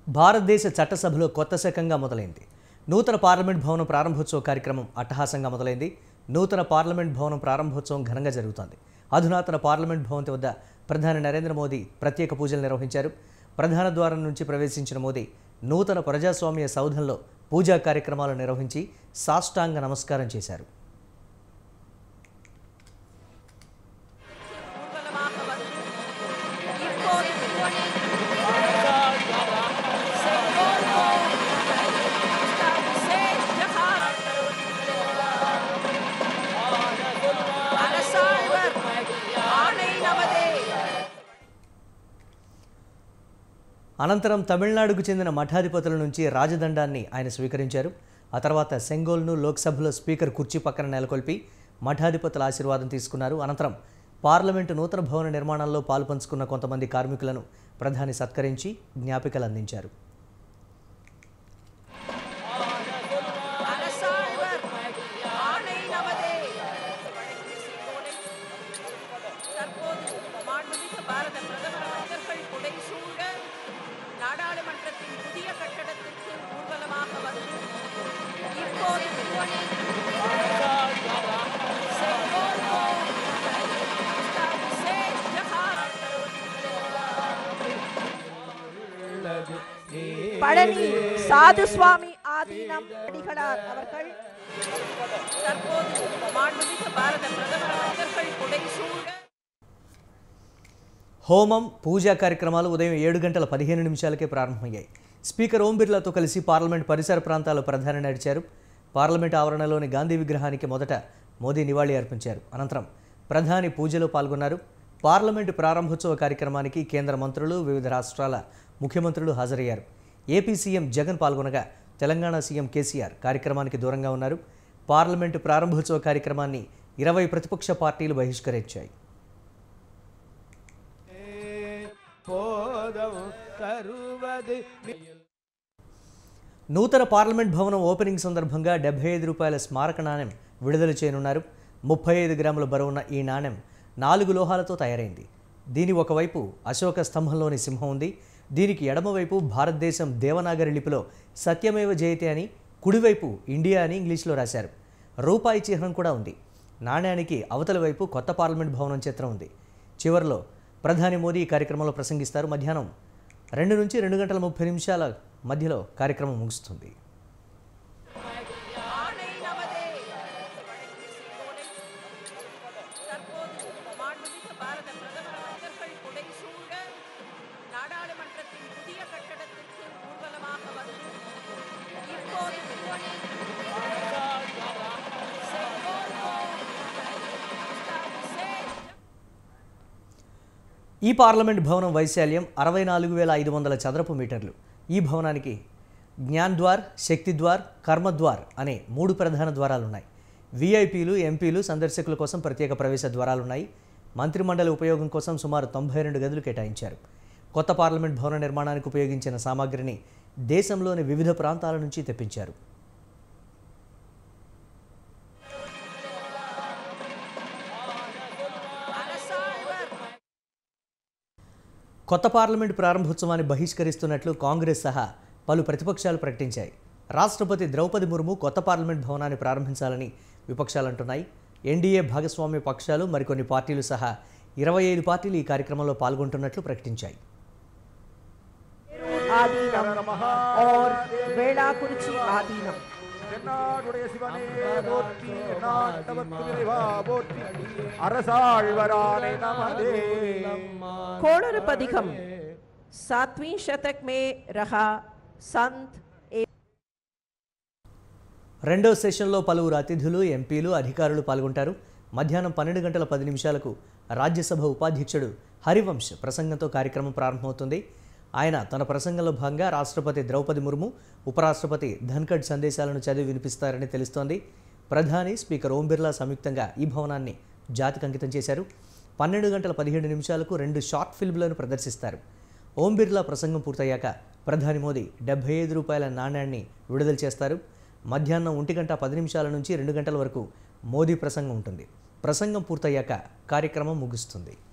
భారతదేశ చట్టసభలో కొత్త శకంగా మొదలైంది నూతన పార్లమెంట్ భవనం ప్రారంభోత్సవ కార్యక్రమం అట్టహాసంగా మొదలైంది నూతన పార్లమెంట్ భవనం ప్రారంభోత్సవం ఘనంగా జరుగుతోంది అధునాతన పార్లమెంట్ భవన్ వద్ద ప్రధాని నరేంద్ర మోదీ ప్రత్యేక పూజలు నిర్వహించారు ప్రధాన ద్వారం నుంచి ప్రవేశించిన మోదీ నూతన ప్రజాస్వామ్య సౌధంలో పూజా కార్యక్రమాలు నిర్వహించి సాష్టాంగ నమస్కారం చేశారు ஊர்வலமாக வந்து இப்போது செங்கோல் விசேஷ் ஜஹார் அரசாழ்வர் ஆணை நமதே అనంతరం తమిళనాడుకు చెందిన మఠాధిపతుల నుంచి రాజదండాన్ని ఆయన స్వీకరించారు ఆ తర్వాత సెంగోల్ను లోక్సభలో స్పీకర్ కుర్చీ పక్కన నెలకొల్పి మఠాధిపతుల ఆశీర్వాదం తీసుకున్నారు అనంతరం పార్లమెంటు నూతన భవన నిర్మాణంలో పాలుపంచుకున్న కొంతమంది కార్మికులను ప్రధాని సత్కరించి జ్ఞాపికలు అందించారు அரசாழ்வர் ஆணை நமதே செங்கோலை தற்போது மாண்புமிகு பாரத பிரதமர் அமைச்சர்கள் புடை சூழ நாடாளுமன்றத்தின் புதிய கட்டடத்திற்கு ஊர்வலமாக வந்து இப்போது செங்கோல் விசேஷ் ஜஹார் பழனி சாது சுவாமி ஆதீனம் அடிகளார் அவர்கள் தற்போது மாண்புமிகு பாரத பிரதமர் அமைச்சர்கள் புடை சூழ హోమం పూజా కార్యక్రమాలు ఉదయం ఏడు గంటల పదిహేను నిమిషాలకే ప్రారంభమయ్యాయి స్పీకర్ ఓం బిర్లాతో కలిసి పార్లమెంట్ పరిసర ప్రాంతాల్లో ప్రధాని నడిచారు పార్లమెంట్ ఆవరణలోని గాంధీ విగ్రహానికి మొదట మోదీ నివాళి అర్పించారు అనంతరం ప్రధాని పూజలో పాల్గొన్నారు పార్లమెంటు ప్రారంభోత్సవ కార్యక్రమానికి కేంద్ర మంత్రులు వివిధ రాష్ట్రాల ముఖ్యమంత్రులు హాజరయ్యారు ఏపీ సీఎం జగన్ పాల్గొనగా తెలంగాణ సీఎం కేసీఆర్ కార్యక్రమానికి దూరంగా ఉన్నారు పార్లమెంటు ప్రారంభోత్సవ కార్యక్రమాన్ని ఇరవై ప్రతిపక్ష పార్టీలు బహిష్కరించాయి போதம் தருவது నూతన పార్లమెంట్ భవనం ఓపెనింగ్ సందర్భంగా డెబ్బై ఐదు రూపాయల స్మారక నాణెం విడుదల చేయనున్నారు ముప్పై ఐదు గ్రాముల బరువున్న ఈ నాణెం నాలుగు లోహాలతో తయారైంది దీని ఒకవైపు అశోక స్తంభంలోని సింహం ఉంది దీనికి ఎడమవైపు భారతదేశం దేవనాగరి లిపిలో సత్యమేవ జయతే అని కుడివైపు ఇండియా అని ఇంగ్లీష్లో రాశారు రూపాయి చిహ్నం కూడా ఉంది నాణ్యానికి అవతలి వైపు కొత్త పార్లమెంట్ భవనం చిత్రం ఉంది చివరిలో ప్రధాని మోదీ ఈ కార్యక్రమంలో ప్రసంగిస్తారు మధ్యాహ్నం రెండు నుంచి రెండు గంటల ముప్పై నిమిషాల మధ్యలో కార్యక్రమం ముగుస్తుంది ஆணை நமதே செங்கோலை தற்போது மாண்புமிகு பாரத பிரதமர் அமைச்சர்கள் புடை சூழ நாடாளுமன்றத்தின் புதிய கட்டடத்திற்கு ஊர்வலமாக வந்து இப்போது செங்கோல் விசேஷ் ఈ పార్లమెంట్ భవనం వైశాల్యం అరవై నాలుగు వేల ఐదు వందల చదరపు మీటర్లు ఈ భవనానికి జ్ఞాన్ ద్వార్ శక్తి ద్వార్ కర్మద్వార్ అనే మూడు ప్రధాన ద్వారాలున్నాయి వీఐపీలు ఎంపీలు సందర్శకుల కోసం ప్రత్యేక ప్రవేశ ద్వారాలున్నాయి మంత్రిమండలి ఉపయోగం కోసం సుమారు తొంభై రెండు గదులు కేటాయించారు కొత్త పార్లమెంట్ భవన నిర్మాణానికి ఉపయోగించిన సామాగ్రిని దేశంలోని వివిధ ప్రాంతాల నుంచి తెప్పించారు அரசாழ்வர் కొత్త పార్లమెంట్ ప్రారంభోత్సవాన్ని బహిష్కరిస్తున్నట్లు కాంగ్రెస్ సహా పలు ప్రతిపక్షాలు ప్రకటించాయి రాష్ట్రపతి ద్రౌపది ముర్ము కొత్త పార్లమెంట్ భవనాన్ని ప్రారంభించాలని విపక్షాలు అంటున్నాయి ఎన్డీఏ భాగస్వామ్య పక్షాలు మరికొన్ని పార్టీలు సహా ఇరవై ఐదు పార్టీలు ఈ కార్యక్రమంలో పాల్గొంటున్నట్లు ప్రకటించాయి ஆதீனம் और வேளாக்குறிச்சி ஆதீனம் தென்னாடுடைய சிவனே போற்றி நாட்டவர்க்கு இறைவா போற்றி அரசாழ்வரானே நமதே कोणर पदिकम सातवीं शतक में रहा संत రెండో సెషన్లో పలువురు అతిథులు ఎంపీలు అధికారులు పాల్గొంటారు మధ్యాహ్నం పన్నెండు గంటల పది నిమిషాలకు రాజ్యసభ ఉపాధ్యక్షుడు హరివంశ్ ప్రసంగంతో కార్యక్రమం ప్రారంభమవుతుంది ఆయన తన ప్రసంగంలో భాగంగా రాష్ట్రపతి ద్రౌపది ముర్ము ఉపరాష్ట్రపతి ధన్కడ్ సందేశాలను చదివి వినిపిస్తారని తెలుస్తోంది ప్రధాని స్పీకర్ ఓం బిర్లా సంయుక్తంగా ఈ భవనాన్ని జాతికి అంకితం చేశారు పన్నెండు గంటల పదిహేడు నిమిషాలకు రెండు షార్ట్ ఫిల్మ్లను ప్రదర్శిస్తారు ఓం బిర్లా ప్రసంగం పూర్తయ్యాక ప్రధాని మోదీ డెబ్బై ఐదు రూపాయల నాణ్యాన్ని విడుదల చేస్తారు మధ్యాహ్నం ఒంటి గంట పది నిమిషాల నుంచి రెండు గంటల వరకు మోదీ ప్రసంగం ఉంటుంది ప్రసంగం పూర్తయ్యాక కార్యక్రమం ముగుస్తుంది